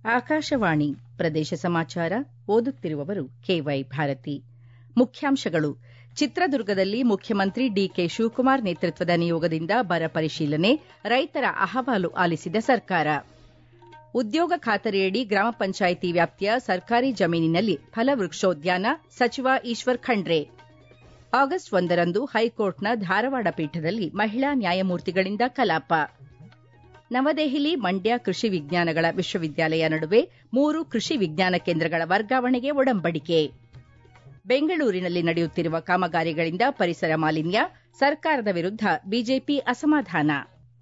ಆಕಾಶವಾಣಿ ಪ್ರದೇಶ ಸಮಾಚಾರ ಓದುತ್ತಿರುವವರು ಕೆವೈ ಭಾರತಿ ಮುಖ್ಯಾಂಶಗಳು ಚಿತ್ರದುರ್ಗದಲ್ಲಿ ಮುಖ್ಯಮಂತ್ರಿ ಡಿಕೆ ಶಿವಕುಮಾರ್ ನೇತೃತ್ವದ ನಿಯೋಗದಿಂದ ಬರ ಪರಿಶೀಲನೆ ರೈತರ ಅಹವಾಲು ಆಲಿಸಿದ ಸರ್ಕಾರ ಉದ್ಯೋಗ ಖಾತರಿಯಡಿ ಗ್ರಾಮ ಪಂಚಾಯಿತಿ ವ್ಯಾಪ್ತಿಯ ಸರ್ಕಾರಿ ಜಮೀನಿನಲ್ಲಿ ಫಲವೃಕ್ಷೋದ್ಯಾನ ಸಚಿವ ಈಶ್ವರ್ ಖಂಡ್ರೆ ಆಗಸ್ಟ್ ಒಂದರಂದು ಹೈಕೋರ್ಟ್ನ ಧಾರವಾಡ ಪೀಠದಲ್ಲಿ ಮಹಿಳಾ ನ್ಯಾಯಮೂರ್ತಿಗಳಿಂದ ಕಲಾಪ ನವದೆಹಲಿ ಮಂಡ್ಯ ಕೃಷಿ ವಿಜ್ಞಾನಗಳ ವಿಶ್ವವಿದ್ಯಾಲಯ ನಡುವೆ ಮೂರು ಕೃಷಿ ವಿಜ್ಞಾನ ಕೇಂದ್ರಗಳ ವರ್ಗಾವಣೆಗೆ ಒಡಂಬಡಿಕೆ ಬೆಂಗಳೂರಿನಲ್ಲಿ ನಡೆಯುತ್ತಿರುವ ಕಾಮಗಾರಿಗಳಿಂದ ಪರಿಸರ ಮಾಲಿನ್ಯ ಸರ್ಕಾರದ ವಿರುದ್ದ ಬಿಜೆಪಿ ಅಸಮಾಧಾನ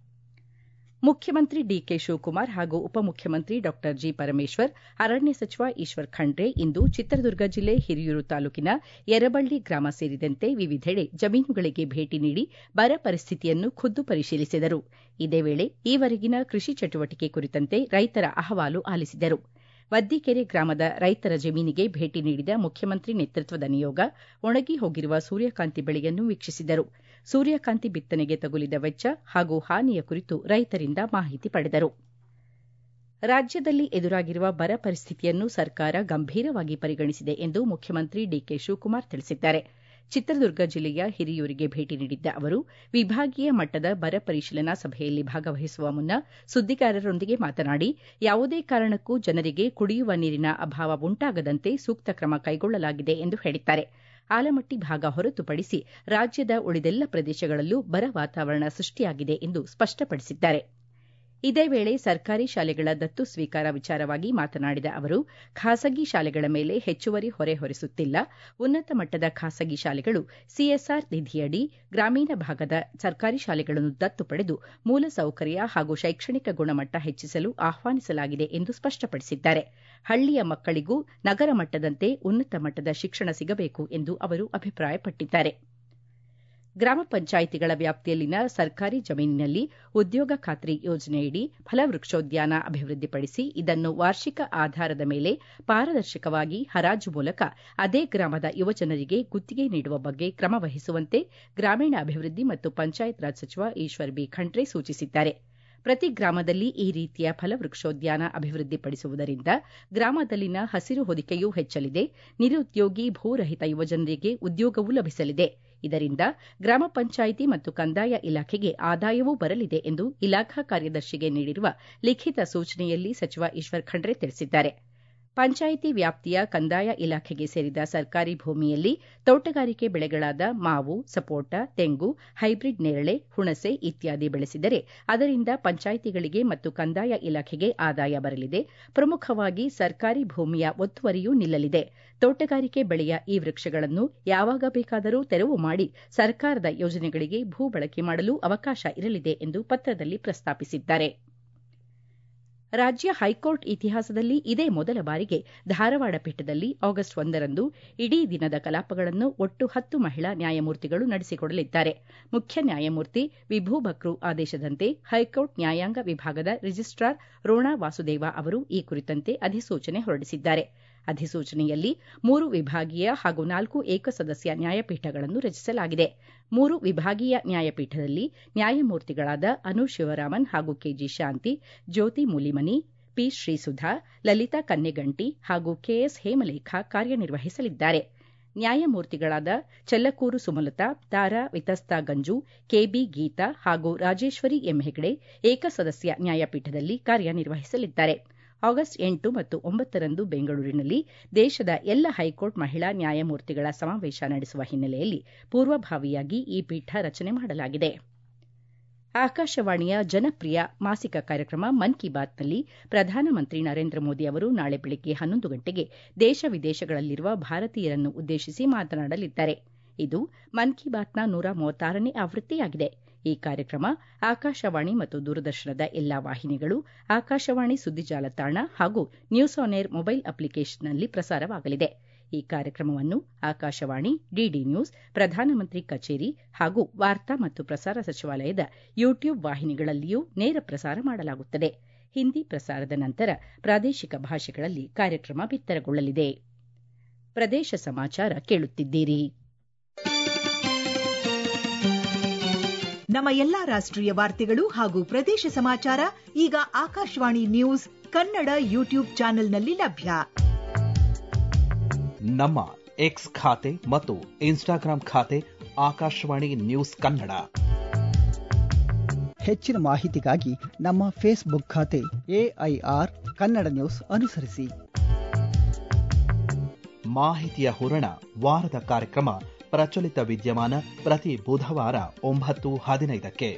ಮುಖ್ಯಮಂತ್ರಿ ಡಿಕೆ ಶಿವಕುಮಾರ್ ಹಾಗೂ ಉಪಮುಖ್ಯಮಂತ್ರಿ ಡಾ ಜಿ ಪರಮೇಶ್ವರ್ ಅರಣ್ಯ ಸಚಿವ ಈಶ್ವರ್ ಖಂಡ್ರೆ ಇಂದು ಚಿತ್ರದುರ್ಗ ಜಿಲ್ಲೆ ಹಿರಿಯೂರು ತಾಲೂಕಿನ ಯರಬಳ್ಳಿ ಗ್ರಾಮ ಸೇರಿದಂತೆ ವಿವಿಧೆಡೆ ಜಮೀನುಗಳಿಗೆ ಭೇಟಿ ನೀಡಿ ಬರ ಪರಿಸ್ಥಿತಿಯನ್ನು ಖುದ್ದು ಪರಿಶೀಲಿಸಿದರು ಇದೇ ವೇಳೆ ಈವರೆಗಿನ ಕೃಷಿ ಚಟುವಟಿಕೆ ಕುರಿತಂತೆ ರೈತರ ಅಹವಾಲು ಆಲಿಸಿದರು ವದ್ದಿಕೆರೆ ಗ್ರಾಮದ ರೈತರ ಜಮೀನಿಗೆ ಭೇಟಿ ನೀಡಿದ ಮುಖ್ಯಮಂತ್ರಿ ನೇತೃತ್ವದ ನಿಯೋಗ ಒಣಗಿ ಹೋಗಿರುವ ಸೂರ್ಯಕಾಂತಿ ಬೆಳೆಯನ್ನು ವೀಕ್ಷಿಸಿದರು ಸೂರ್ಯಕಾಂತಿ ಬಿತ್ತನೆಗೆ ತಗುಲಿದ ವೆಚ್ಚ ಹಾಗೂ ಹಾನಿಯ ಕುರಿತು ರೈತರಿಂದ ಮಾಹಿತಿ ಪಡೆದರು ರಾಜ್ಯದಲ್ಲಿ ಎದುರಾಗಿರುವ ಬರ ಪರಿಸ್ಥಿತಿಯನ್ನು ಸರ್ಕಾರ ಗಂಭೀರವಾಗಿ ಪರಿಗಣಿಸಿದೆ ಎಂದು ಮುಖ್ಯಮಂತ್ರಿ ಡಿಕೆ ಶಿವಕುಮಾರ್ ತಿಳಿಸಿದ್ದಾರೆ ಚಿತ್ರದುರ್ಗ ಜಿಲ್ಲೆಯ ಹಿರಿಯೂರಿಗೆ ಭೇಟಿ ನೀಡಿದ್ದ ಅವರು ವಿಭಾಗೀಯ ಮಟ್ಟದ ಬರ ಪರಿಶೀಲನಾ ಸಭೆಯಲ್ಲಿ ಭಾಗವಹಿಸುವ ಮುನ್ನ ಸುದ್ದಿಗಾರರೊಂದಿಗೆ ಮಾತನಾಡಿ ಯಾವುದೇ ಕಾರಣಕ್ಕೂ ಜನರಿಗೆ ಕುಡಿಯುವ ನೀರಿನ ಅಭಾವ ಉಂಟಾಗದಂತೆ ಸೂಕ್ತ ಕ್ರಮ ಕೈಗೊಳ್ಳಲಾಗಿದೆ ಎಂದು ಹೇಳಿದ್ದಾರೆ ಆಲಮಟ್ಟಿ ಭಾಗ ಹೊರತುಪಡಿಸಿ ರಾಜ್ಯದ ಉಳಿದೆಲ್ಲ ಪ್ರದೇಶಗಳಲ್ಲೂ ಬರ ವಾತಾವರಣ ಸೃಷ್ಟಿಯಾಗಿದೆ ಎಂದು ಸ್ಪಷ್ಟಪಡಿಸಿದ್ದಾರೆ ಇದೇ ವೇಳೆ ಸರ್ಕಾರಿ ಶಾಲೆಗಳ ದತ್ತು ಸ್ವೀಕಾರ ವಿಚಾರವಾಗಿ ಮಾತನಾಡಿದ ಅವರು ಖಾಸಗಿ ಶಾಲೆಗಳ ಮೇಲೆ ಹೆಚ್ಚುವರಿ ಹೊರೆ ಹೊರಿಸುತ್ತಿಲ್ಲ ಉನ್ನತ ಮಟ್ಟದ ಖಾಸಗಿ ಶಾಲೆಗಳು ಸಿಎಸ್ಆರ್ ನಿಧಿಯಡಿ ಗ್ರಾಮೀಣ ಭಾಗದ ಸರ್ಕಾರಿ ಶಾಲೆಗಳನ್ನು ದತ್ತು ಪಡೆದು ಮೂಲಸೌಕರ್ಯ ಹಾಗೂ ಶೈಕ್ಷಣಿಕ ಗುಣಮಟ್ಟ ಹೆಚ್ಚಿಸಲು ಆಹ್ವಾನಿಸಲಾಗಿದೆ ಎಂದು ಸ್ಪಷ್ಟಪಡಿಸಿದ್ದಾರೆ ಹಳ್ಳಿಯ ಮಕ್ಕಳಿಗೂ ನಗರ ಮಟ್ಟದಂತೆ ಉನ್ನತ ಮಟ್ಟದ ಶಿಕ್ಷಣ ಸಿಗಬೇಕು ಎಂದು ಅವರು ಅಭಿಪ್ರಾಯಪಟ್ಟಿದ್ದಾರೆ ಗ್ರಾಮ ಪಂಚಾಯಿತಿಗಳ ವ್ಯಾಪ್ತಿಯಲ್ಲಿನ ಸರ್ಕಾರಿ ಜಮೀನಿನಲ್ಲಿ ಉದ್ಯೋಗ ಖಾತ್ರಿ ಯೋಜನೆಯಡಿ ಫಲವೃಕ್ಷೋದ್ಯಾನ ಅಭಿವೃದ್ಧಿಪಡಿಸಿ ಇದನ್ನು ವಾರ್ಷಿಕ ಆಧಾರದ ಮೇಲೆ ಪಾರದರ್ಶಕವಾಗಿ ಹರಾಜು ಮೂಲಕ ಅದೇ ಗ್ರಾಮದ ಯುವಜನರಿಗೆ ಗುತ್ತಿಗೆ ನೀಡುವ ಬಗ್ಗೆ ಕ್ರಮ ವಹಿಸುವಂತೆ ಗ್ರಾಮೀಣಾಭಿವೃದ್ಧಿ ಮತ್ತು ಪಂಚಾಯತ್ ರಾಜ್ ಸಚಿವ ಈಶ್ವರ್ ಬಿ ಖಂಡ್ರೆ ಸೂಚಿಸಿದ್ದಾರೆ ಪ್ರತಿ ಗ್ರಾಮದಲ್ಲಿ ಈ ರೀತಿಯ ಫಲವೃಕ್ಷೋದ್ಯಾನ ಅಭಿವೃದ್ಧಿಪಡಿಸುವುದರಿಂದ ಗ್ರಾಮದಲ್ಲಿನ ಹಸಿರು ಹೊದಿಕೆಯೂ ಹೆಚ್ಚಲಿದೆ ನಿರುದ್ಯೋಗಿ ಭೂರಹಿತ ಯುವಜನರಿಗೆ ಉದ್ಯೋಗವೂ ಲಭಿಸಲಿದೆ ಇದರಿಂದ ಗ್ರಾಮ ಪಂಚಾಯಿತಿ ಮತ್ತು ಕಂದಾಯ ಇಲಾಖೆಗೆ ಆದಾಯವೂ ಬರಲಿದೆ ಎಂದು ಇಲಾಖಾ ಕಾರ್ಯದರ್ಶಿಗೆ ನೀಡಿರುವ ಲಿಖಿತ ಸೂಚನೆಯಲ್ಲಿ ಸಚಿವ ಈಶ್ವರ್ ಖಂಡ್ರೆ ತಿಳಿಸಿದ್ದಾರೆ ಪಂಚಾಯಿತಿ ವ್ಯಾಪ್ತಿಯ ಕಂದಾಯ ಇಲಾಖೆಗೆ ಸೇರಿದ ಸರ್ಕಾರಿ ಭೂಮಿಯಲ್ಲಿ ತೋಟಗಾರಿಕೆ ಬೆಳೆಗಳಾದ ಮಾವು ಸಪೋಟ ತೆಂಗು ಹೈಬ್ರಿಡ್ ನೇರಳೆ ಹುಣಸೆ ಇತ್ಯಾದಿ ಬೆಳೆಸಿದರೆ ಅದರಿಂದ ಪಂಚಾಯಿತಿಗಳಿಗೆ ಮತ್ತು ಕಂದಾಯ ಇಲಾಖೆಗೆ ಆದಾಯ ಬರಲಿದೆ ಪ್ರಮುಖವಾಗಿ ಸರ್ಕಾರಿ ಭೂಮಿಯ ಒತ್ತುವರಿಯೂ ನಿಲ್ಲಲಿದೆ ತೋಟಗಾರಿಕೆ ಬೆಳೆಯ ಈ ವೃಕ್ಷಗಳನ್ನು ಯಾವಾಗ ಬೇಕಾದರೂ ತೆರವು ಮಾಡಿ ಸರ್ಕಾರದ ಯೋಜನೆಗಳಿಗೆ ಭೂ ಬಳಕೆ ಮಾಡಲು ಅವಕಾಶ ಇರಲಿದೆ ಎಂದು ಪತ್ರದಲ್ಲಿ ಪ್ರಸ್ತಾಪಿಸಿದ್ದಾರೆ ರಾಜ್ಯ ಹೈಕೋರ್ಟ್ ಇತಿಹಾಸದಲ್ಲಿ ಇದೇ ಮೊದಲ ಬಾರಿಗೆ ಧಾರವಾಡ ಪೀಠದಲ್ಲಿ ಆಗಸ್ಟ್ ಒಂದರಂದು ಇಡೀ ದಿನದ ಕಲಾಪಗಳನ್ನು ಒಟ್ಟು ಹತ್ತು ಮಹಿಳಾ ನ್ಯಾಯಮೂರ್ತಿಗಳು ನಡೆಸಿಕೊಡಲಿದ್ದಾರೆ ಮುಖ್ಯ ನ್ಯಾಯಮೂರ್ತಿ ವಿಭು ಬಕ್ರು ಆದೇಶದಂತೆ ಹೈಕೋರ್ಟ್ ನ್ಯಾಯಾಂಗ ವಿಭಾಗದ ರಿಜಿಸ್ಟಾರ್ ರೋಣಾ ವಾಸುದೇವ ಅವರು ಈ ಕುರಿತಂತೆ ಅಧಿಸೂಚನೆ ಹೊರಡಿಸಿದ್ದಾರೆ ಅಧಿಸೂಚನೆಯಲ್ಲಿ ಮೂರು ವಿಭಾಗೀಯ ಹಾಗೂ ನಾಲ್ಕು ಏಕಸದಸ್ಯ ನ್ಯಾಯಪೀಠಗಳನ್ನು ರಚಿಸಲಾಗಿದೆ ಮೂರು ವಿಭಾಗೀಯ ನ್ಯಾಯಪೀಠದಲ್ಲಿ ನ್ಯಾಯಮೂರ್ತಿಗಳಾದ ಅನು ಶಿವರಾಮನ್ ಹಾಗೂ ಕೆಜಿ ಶಾಂತಿ ಜ್ಯೋತಿ ಮೂಲಿಮನಿ ಪಿ ಶ್ರೀಸುಧಾ ಲಲಿತಾ ಕನ್ನೆಗಂಟಿ ಹಾಗೂ ಕೆಎಸ್ ಹೇಮಲೇಖ ಕಾರ್ಯನಿರ್ವಹಿಸಲಿದ್ದಾರೆ ನ್ಯಾಯಮೂರ್ತಿಗಳಾದ ಚಲ್ಲಕೂರು ಸುಮಲತಾ ತಾರಾ ವಿತಸ್ತಾ ಗಂಜು ಕೆಬಿ ಗೀತಾ ಹಾಗೂ ರಾಜೇಶ್ವರಿ ಎಂ ಹೆಗಡೆ ಏಕಸದಸ್ಯ ನ್ಯಾಯಪೀಠದಲ್ಲಿ ಕಾರ್ಯನಿರ್ವಹಿಸಲಿದ್ದಾರೆ ಆಗಸ್ಟ್ ಎಂಟು ಮತ್ತು ಒಂಬತ್ತರಂದು ಬೆಂಗಳೂರಿನಲ್ಲಿ ದೇಶದ ಎಲ್ಲ ಹೈಕೋರ್ಟ್ ಮಹಿಳಾ ನ್ಯಾಯಮೂರ್ತಿಗಳ ಸಮಾವೇಶ ನಡೆಸುವ ಹಿನ್ನೆಲೆಯಲ್ಲಿ ಪೂರ್ವಭಾವಿಯಾಗಿ ಈ ಪೀಠ ರಚನೆ ಮಾಡಲಾಗಿದೆ ಆಕಾಶವಾಣಿಯ ಜನಪ್ರಿಯ ಮಾಸಿಕ ಕಾರ್ಯಕ್ರಮ ಮನ್ ಕಿ ಬಾತ್ನಲ್ಲಿ ಪ್ರಧಾನಮಂತ್ರಿ ನರೇಂದ್ರ ಮೋದಿ ಅವರು ನಾಳೆ ಬೆಳಗ್ಗೆ ಹನ್ನೊಂದು ಗಂಟೆಗೆ ದೇಶ ವಿದೇಶಗಳಲ್ಲಿರುವ ಭಾರತೀಯರನ್ನು ಉದ್ದೇಶಿಸಿ ಮಾತನಾಡಲಿದ್ದಾರೆ ಇದು ಮನ್ ಕಿ ಬಾತ್ನ ನೂರ ಮೂವತ್ತಾರನೇ ಆವೃತ್ತಿಯಾಗಿದೆ ಈ ಕಾರ್ಯಕ್ರಮ ಆಕಾಶವಾಣಿ ಮತ್ತು ದೂರದರ್ಶನದ ಎಲ್ಲಾ ವಾಹಿನಿಗಳು ಆಕಾಶವಾಣಿ ಸುದ್ದಿ ಜಾಲತಾಣ ಹಾಗೂ ನ್ಯೂಸ್ ಆನ್ ಏರ್ ಮೊಬೈಲ್ ಅಪ್ಲಿಕೇಶನ್ನಲ್ಲಿ ಪ್ರಸಾರವಾಗಲಿದೆ ಈ ಕಾರ್ಯಕ್ರಮವನ್ನು ಆಕಾಶವಾಣಿ ಡಿಡಿ ನ್ಯೂಸ್ ಪ್ರಧಾನಮಂತ್ರಿ ಕಚೇರಿ ಹಾಗೂ ವಾರ್ತಾ ಮತ್ತು ಪ್ರಸಾರ ಸಚಿವಾಲಯದ ಯೂಟ್ಯೂಬ್ ವಾಹಿನಿಗಳಲ್ಲಿಯೂ ನೇರ ಪ್ರಸಾರ ಮಾಡಲಾಗುತ್ತದೆ ಹಿಂದಿ ಪ್ರಸಾರದ ನಂತರ ಪ್ರಾದೇಶಿಕ ಭಾಷೆಗಳಲ್ಲಿ ಕಾರ್ಯಕ್ರಮ ಬಿತ್ತರಗೊಳ್ಳಲಿದೆ ಪ್ರದೇಶ ಸಮಾಚಾರ ಕೇಳುತ್ತಿದ್ದೀರಿ ನಮ್ಮ ಎಲ್ಲಾ ರಾಷ್ಟ್ರೀಯ ವಾರ್ತೆಗಳು ಹಾಗೂ ಪ್ರದೇಶ ಸಮಾಚಾರ ಈಗ ಆಕಾಶವಾಣಿ ನ್ಯೂಸ್ ಕನ್ನಡ ಯೂಟ್ಯೂಬ್ ಚಾನೆಲ್ನಲ್ಲಿ ಲಭ್ಯ ನಮ್ಮ ಎಕ್ಸ್ ಖಾತೆ ಮತ್ತು ಇನ್ಸ್ಟಾಗ್ರಾಂ ಖಾತೆ ಆಕಾಶವಾಣಿ ನ್ಯೂಸ್ ಕನ್ನಡ ಹೆಚ್ಚಿನ ಮಾಹಿತಿಗಾಗಿ ನಮ್ಮ ಫೇಸ್ಬುಕ್ ಖಾತೆ ಎಐಆರ್ ಕನ್ನಡ ನ್ಯೂಸ್ ಅನುಸರಿಸಿ ಮಾಹಿತಿಯ ಹೂರಣ ವಾರದ ಕಾರ್ಯಕ್ರಮ ಪ್ರಚಲಿತ ವಿದ್ಯಮಾನ ಪ್ರತಿ ಬುಧವಾರ ಒಂಬತ್ತು ಹದಿನೈದಕ್ಕೆ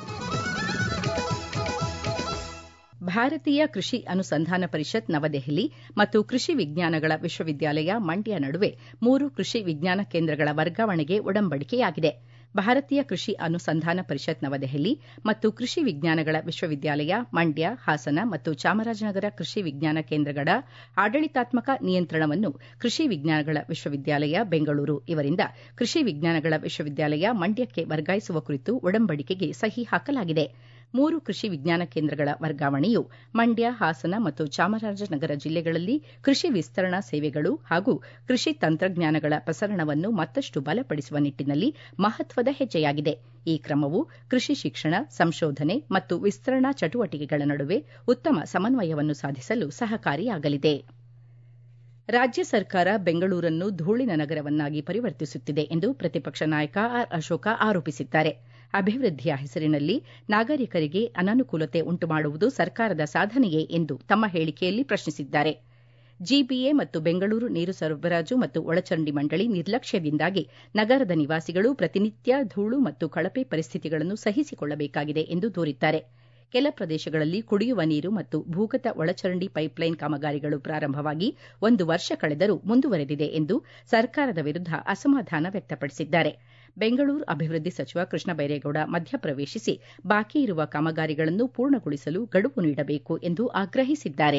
ಭಾರತೀಯ ಕೃಷಿ ಅನುಸಂಧಾನ ಪರಿಷತ್ ನವದೆಹಲಿ ಮತ್ತು ಕೃಷಿ ವಿಜ್ಞಾನಗಳ ವಿಶ್ವವಿದ್ಯಾಲಯ ಮಂಡ್ಯ ನಡುವೆ ಮೂರು ಕೃಷಿ ವಿಜ್ಞಾನ ಕೇಂದ್ರಗಳ ವರ್ಗಾವಣೆಗೆ ಒಡಂಬಡಿಕೆಯಾಗಿದೆ ಭಾರತೀಯ ಕೃಷಿ ಅನುಸಂಧಾನ ಪರಿಷತ್ ನವದೆಹಲಿ ಮತ್ತು ಕೃಷಿ ವಿಜ್ಞಾನಗಳ ವಿಶ್ವವಿದ್ಯಾಲಯ ಮಂಡ್ಯ ಹಾಸನ ಮತ್ತು ಚಾಮರಾಜನಗರ ಕೃಷಿ ವಿಜ್ಞಾನ ಕೇಂದ್ರಗಳ ಆಡಳಿತಾತ್ಮಕ ನಿಯಂತ್ರಣವನ್ನು ಕೃಷಿ ವಿಜ್ಞಾನಗಳ ವಿಶ್ವವಿದ್ಯಾಲಯ ಬೆಂಗಳೂರು ಇವರಿಂದ ಕೃಷಿ ವಿಜ್ಞಾನಗಳ ವಿಶ್ವವಿದ್ಯಾಲಯ ಮಂಡ್ಯಕ್ಕೆ ವರ್ಗಾಯಿಸುವ ಕುರಿತು ಒಡಂಬಡಿಕೆಗೆ ಸಹಿ ಹಾಕಲಾಗಿದೆ ಮೂರು ಕೃಷಿ ವಿಜ್ಞಾನ ಕೇಂದ್ರಗಳ ವರ್ಗಾವಣೆಯು ಮಂಡ್ಯ ಹಾಸನ ಮತ್ತು ಚಾಮರಾಜನಗರ ಜಿಲ್ಲೆಗಳಲ್ಲಿ ಕೃಷಿ ವಿಸ್ತರಣಾ ಸೇವೆಗಳು ಹಾಗೂ ಕೃಷಿ ತಂತ್ರಜ್ಞಾನಗಳ ಪ್ರಸರಣವನ್ನು ಮತ್ತಷ್ಟು ಬಲಪಡಿಸುವ ನಿಟ್ಟಿನಲ್ಲಿ ಮಹತ್ವದ ಹೆಜ್ಜೆಯಾಗಿದೆ ಈ ಕ್ರಮವು ಕೃಷಿ ಶಿಕ್ಷಣ ಸಂಶೋಧನೆ ಮತ್ತು ವಿಸ್ತರಣಾ ಚಟುವಟಿಕೆಗಳ ನಡುವೆ ಉತ್ತಮ ಸಮನ್ವಯವನ್ನು ಸಾಧಿಸಲು ಸಹಕಾರಿಯಾಗಲಿದೆ ರಾಜ್ಯ ಸರ್ಕಾರ ಬೆಂಗಳೂರನ್ನು ಧೂಳಿನ ನಗರವನ್ನಾಗಿ ಪರಿವರ್ತಿಸುತ್ತಿದೆ ಎಂದು ಪ್ರತಿಪಕ್ಷ ನಾಯಕ ಆರ್ ಅಶೋಕ ಆರೋಪಿಸಿದ್ದಾರೆ ಅಭಿವೃದ್ಧಿಯ ಹೆಸರಿನಲ್ಲಿ ನಾಗರಿಕರಿಗೆ ಅನಾನುಕೂಲತೆ ಉಂಟುಮಾಡುವುದು ಸರ್ಕಾರದ ಸಾಧನೆಯೇ ಎಂದು ತಮ್ಮ ಹೇಳಿಕೆಯಲ್ಲಿ ಪ್ರಶ್ನಿಸಿದ್ದಾರೆ ಜಿಬಿಎ ಮತ್ತು ಬೆಂಗಳೂರು ನೀರು ಸರಬರಾಜು ಮತ್ತು ಒಳಚರಂಡಿ ಮಂಡಳಿ ನಿರ್ಲಕ್ಷ್ಯದಿಂದಾಗಿ ನಗರದ ನಿವಾಸಿಗಳು ಪ್ರತಿನಿತ್ಯ ಧೂಳು ಮತ್ತು ಕಳಪೆ ಪರಿಸ್ಥಿತಿಗಳನ್ನು ಸಹಿಸಿಕೊಳ್ಳಬೇಕಾಗಿದೆ ಎಂದು ದೂರಿದ್ದಾರೆ ಕೆಲ ಪ್ರದೇಶಗಳಲ್ಲಿ ಕುಡಿಯುವ ನೀರು ಮತ್ತು ಭೂಗತ ಒಳಚರಂಡಿ ಪೈಪ್ಲೈನ್ ಕಾಮಗಾರಿಗಳು ಪ್ರಾರಂಭವಾಗಿ ಒಂದು ವರ್ಷ ಕಳೆದರೂ ಮುಂದುವರೆದಿದೆ ಎಂದು ಸರ್ಕಾರದ ವಿರುದ್ಧ ಅಸಮಾಧಾನ ವ್ಯಕ್ತಪಡಿಸಿದ್ದಾರೆ ಬೆಂಗಳೂರು ಅಭಿವೃದ್ಧಿ ಸಚಿವ ಕೃಷ್ಣ ಬೈರೇಗೌಡ ಮಧ್ಯಪ್ರವೇಶಿಸಿ ಬಾಕಿ ಇರುವ ಕಾಮಗಾರಿಗಳನ್ನು ಪೂರ್ಣಗೊಳಿಸಲು ಗಡುವು ನೀಡಬೇಕು ಎಂದು ಆಗ್ರಹಿಸಿದ್ದಾರೆ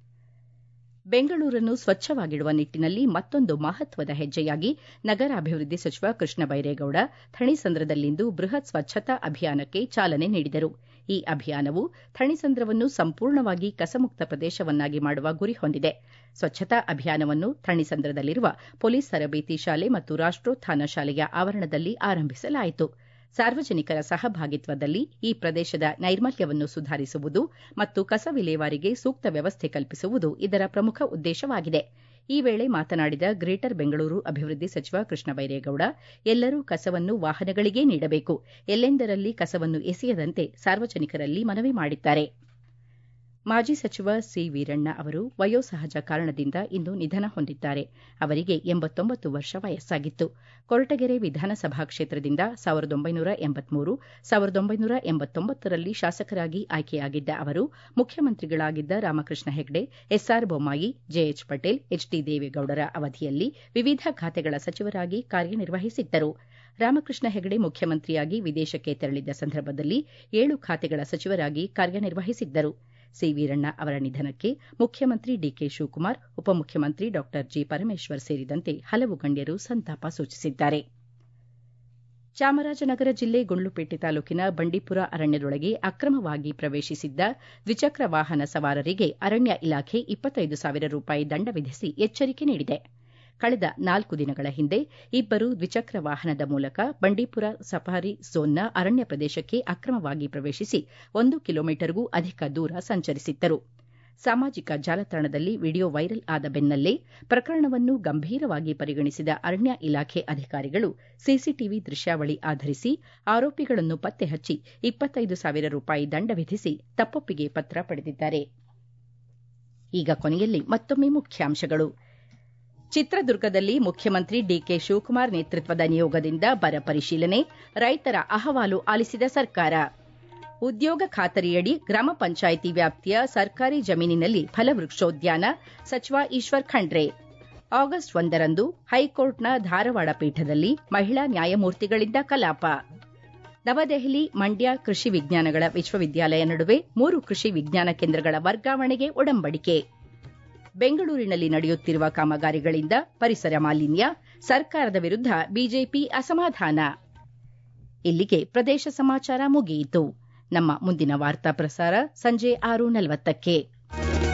ಬೆಂಗಳೂರನ್ನು ಸ್ವಚ್ಛವಾಗಿಡುವ ನಿಟ್ಟಿನಲ್ಲಿ ಮತ್ತೊಂದು ಮಹತ್ವದ ಹೆಜ್ಜೆಯಾಗಿ ನಗರಾಭಿವೃದ್ಧಿ ಸಚಿವ ಕೃಷ್ಣ ಬೈರೇಗೌಡ ಥಣಿಸಂದ್ರದಲ್ಲಿಂದು ಬೃಹತ್ ಸ್ವಚ್ಛತಾ ಅಭಿಯಾನಕ್ಕೆ ಚಾಲನೆ ನೀಡಿದರು ಈ ಅಭಿಯಾನವು ಥಣಿಸಂದ್ರವನ್ನು ಸಂಪೂರ್ಣವಾಗಿ ಕಸಮುಕ್ತ ಪ್ರದೇಶವನ್ನಾಗಿ ಮಾಡುವ ಗುರಿ ಹೊಂದಿದೆ ಸ್ವಚ್ಛತಾ ಅಭಿಯಾನವನ್ನು ಥಣಿಸಂದ್ರದಲ್ಲಿರುವ ಪೊಲೀಸ್ ತರಬೇತಿ ಶಾಲೆ ಮತ್ತು ರಾಷ್ಟೋತ್ಥಾನ ಶಾಲೆಯ ಆವರಣದಲ್ಲಿ ಆರಂಭಿಸಲಾಯಿತು ಸಾರ್ವಜನಿಕರ ಸಹಭಾಗಿತ್ವದಲ್ಲಿ ಈ ಪ್ರದೇಶದ ನೈರ್ಮಲ್ಯವನ್ನು ಸುಧಾರಿಸುವುದು ಮತ್ತು ಕಸ ವಿಲೇವಾರಿಗೆ ಸೂಕ್ತ ವ್ಯವಸ್ಥೆ ಕಲ್ಪಿಸುವುದು ಇದರ ಪ್ರಮುಖ ಉದ್ದೇಶವಾಗಿದೆ ಈ ವೇಳೆ ಮಾತನಾಡಿದ ಗ್ರೇಟರ್ ಬೆಂಗಳೂರು ಅಭಿವೃದ್ಧಿ ಸಚಿವ ಕೃಷ್ಣ ಬೈರೇಗೌಡ ಎಲ್ಲರೂ ಕಸವನ್ನು ವಾಹನಗಳಿಗೇ ನೀಡಬೇಕು ಎಲ್ಲೆಂದರಲ್ಲಿ ಕಸವನ್ನು ಎಸೆಯದಂತೆ ಸಾರ್ವಜನಿಕರಲ್ಲಿ ಮನವಿ ಮಾಡಿದ್ದಾರೆ ಮಾಜಿ ಸಚಿವ ಸಿ ವೀರಣ್ಣ ಅವರು ವಯೋಸಹಜ ಕಾರಣದಿಂದ ಇಂದು ನಿಧನ ಹೊಂದಿದ್ದಾರೆ ಅವರಿಗೆ ಎಂಬತ್ತೊಂಬತ್ತು ವರ್ಷ ವಯಸ್ಸಾಗಿತ್ತು ಕೊರಟಗೆರೆ ವಿಧಾನಸಭಾ ಕ್ಷೇತ್ರದಿಂದ ಸಾವಿರದ ಒಂಬೈನೂರ ಎಂಬತ್ಮೂರು ಸಾವಿರದ ಒಂಬೈನೂರ ಎಂಬತ್ತೊಂಬತ್ತರಲ್ಲಿ ಶಾಸಕರಾಗಿ ಆಯ್ಕೆಯಾಗಿದ್ದ ಅವರು ಮುಖ್ಯಮಂತ್ರಿಗಳಾಗಿದ್ದ Ramakrishna Hegde S R Bommai J H Patel H D ದೇವೇಗೌಡರ ಅವಧಿಯಲ್ಲಿ ವಿವಿಧ ಖಾತೆಗಳ ಸಚಿವರಾಗಿ ಕಾರ್ಯನಿರ್ವಹಿಸಿದ್ದರು ರಾಮಕೃಷ್ಣ ಹೆಗಡೆ ಮುಖ್ಯಮಂತ್ರಿಯಾಗಿ ವಿದೇಶಕ್ಕೆ ತೆರಳಿದ್ದ ಸಂದರ್ಭದಲ್ಲಿ ಏಳು ಖಾತೆಗಳ ಸಚಿವರಾಗಿ ಕಾರ್ಯನಿರ್ವಹಿಸಿದ್ದರು ಸಿ ವೀರಣ್ಣ ಅವರ ನಿಧನಕ್ಕೆ ಮುಖ್ಯಮಂತ್ರಿ ಡಿಕೆ ಶಿವಕುಮಾರ್ ಉಪಮುಖ್ಯಮಂತ್ರಿ ಡಾ ಜಿ ಪರಮೇಶ್ವರ್ ಸೇರಿದಂತೆ ಹಲವು ಗಣ್ಯರು ಸಂತಾಪ ಸೂಚಿಸಿದ್ದಾರೆ ಚಾಮರಾಜನಗರ ಜಿಲ್ಲೆ ಗುಂಡ್ಲುಪೇಟೆ ತಾಲೂಕಿನ ಬಂಡೀಪುರ ಅರಣ್ಯದೊಳಗೆ ಅಕ್ರಮವಾಗಿ ಪ್ರವೇಶಿಸಿದ್ದ ದ್ವಿಚಕ್ರ ವಾಹನ ಸವಾರರಿಗೆ ಅರಣ್ಯ ಇಲಾಖೆ ಇಪ್ಪತ್ತೈದು ಸಾವಿರ ರೂಪಾಯಿ ದಂಡ ವಿಧಿಸಿ ಎಚ್ಚರಿಕೆ ನೀಡಿದೆ ಕಳೆದ ನಾಲ್ಕು ದಿನಗಳ ಹಿಂದೆ ಇಬ್ಬರು ದ್ವಿಚಕ್ರ ವಾಹನದ ಮೂಲಕ ಬಂಡೀಪುರ ಸಫಾರಿ ಝೋನ್ನ ಅರಣ್ಯ ಪ್ರದೇಶಕ್ಕೆ ಅಕ್ರಮವಾಗಿ ಪ್ರವೇಶಿಸಿ ಒಂದು ಕಿಲೋಮೀಟರ್ಗೂ ಅಧಿಕ ದೂರ ಸಂಚರಿಸಿದ್ದರು ಸಾಮಾಜಿಕ ಜಾಲತಾಣದಲ್ಲಿ ವಿಡಿಯೋ ವೈರಲ್ ಆದ ಬೆನ್ನಲ್ಲೇ ಪ್ರಕರಣವನ್ನು ಗಂಭೀರವಾಗಿ ಪರಿಗಣಿಸಿದ ಅರಣ್ಯ ಇಲಾಖೆ ಅಧಿಕಾರಿಗಳು ಸಿಸಿಟಿವಿ ದೃಶ್ಯಾವಳಿ ಆಧರಿಸಿ ಆರೋಪಿಗಳನ್ನು ಪತ್ತೆ ಹಚ್ಚಿ ಇಪ್ಪತ್ತೈದು ಸಾವಿರ ರೂಪಾಯಿ ದಂಡ ವಿಧಿಸಿ ತಪ್ಪೊಪ್ಪಿಗೆ ಪತ್ರ ಪಡೆದಿದ್ದಾರೆ ಈಗ ಕೊನೆಯಲ್ಲಿ ಮತ್ತೊಮ್ಮೆ ಮುಖ್ಯಾಂಶಗಳು ಚಿತ್ರದುರ್ಗದಲ್ಲಿ ಮುಖ್ಯಮಂತ್ರಿ ಡಿಕೆ ಶಿವಕುಮಾರ್ ನೇತೃತ್ವದ ನಿಯೋಗದಿಂದ ಬರ ಪರಿಶೀಲನೆ ರೈತರ ಅಹವಾಲು ಆಲಿಸಿದ ಸರ್ಕಾರ ಉದ್ಯೋಗ ಖಾತರಿಯಡಿ ಗ್ರಾಮ ಪಂಚಾಯಿತಿ ವ್ಯಾಪ್ತಿಯ ಸರ್ಕಾರಿ ಜಮೀನಿನಲ್ಲಿ ಫಲವೃಕ್ಷೋದ್ಯಾನ ಸಚಿವ ಈಶ್ವರ್ ಖಂಡ್ರೆ ಆಗಸ್ಟ್ ಒಂದರಂದು ಹೈಕೋರ್ಟ್ನ ಧಾರವಾಡ ಪೀಠದಲ್ಲಿ ಮಹಿಳಾ ನ್ಯಾಯಮೂರ್ತಿಗಳಿಂದ ಕಲಾಪ ನವದೆಹಲಿ ಮಂಡ್ಯ ಕೃಷಿ ವಿಜ್ಞಾನಗಳ ವಿಶ್ವವಿದ್ಯಾಲಯ ನಡುವೆ ಮೂರು ಕೃಷಿ ವಿಜ್ಞಾನ ಕೇಂದ್ರಗಳ ವರ್ಗಾವಣೆಗೆ ಒಡಂಬಡಿಕೆ ಬೆಂಗಳೂರಿನಲ್ಲಿ ನಡೆಯುತ್ತಿರುವ ಕಾಮಗಾರಿಗಳಿಂದ ಪರಿಸರ ಮಾಲಿನ್ಯ ಸರ್ಕಾರದ ವಿರುದ್ಧ ಬಿಜೆಪಿ ಅಸಮಾಧಾನ ಇಲ್ಲಿಗೆ ಪ್ರದೇಶ ಸಮಾಚಾರ ಮುಗಿಯಿತು ನಮ್ಮ ಮುಂದಿನ ವಾರ್ತಾ ಪ್ರಸಾರ ಸಂಜೆ ಆರು ನಲವತ್ತಕ್ಕೆ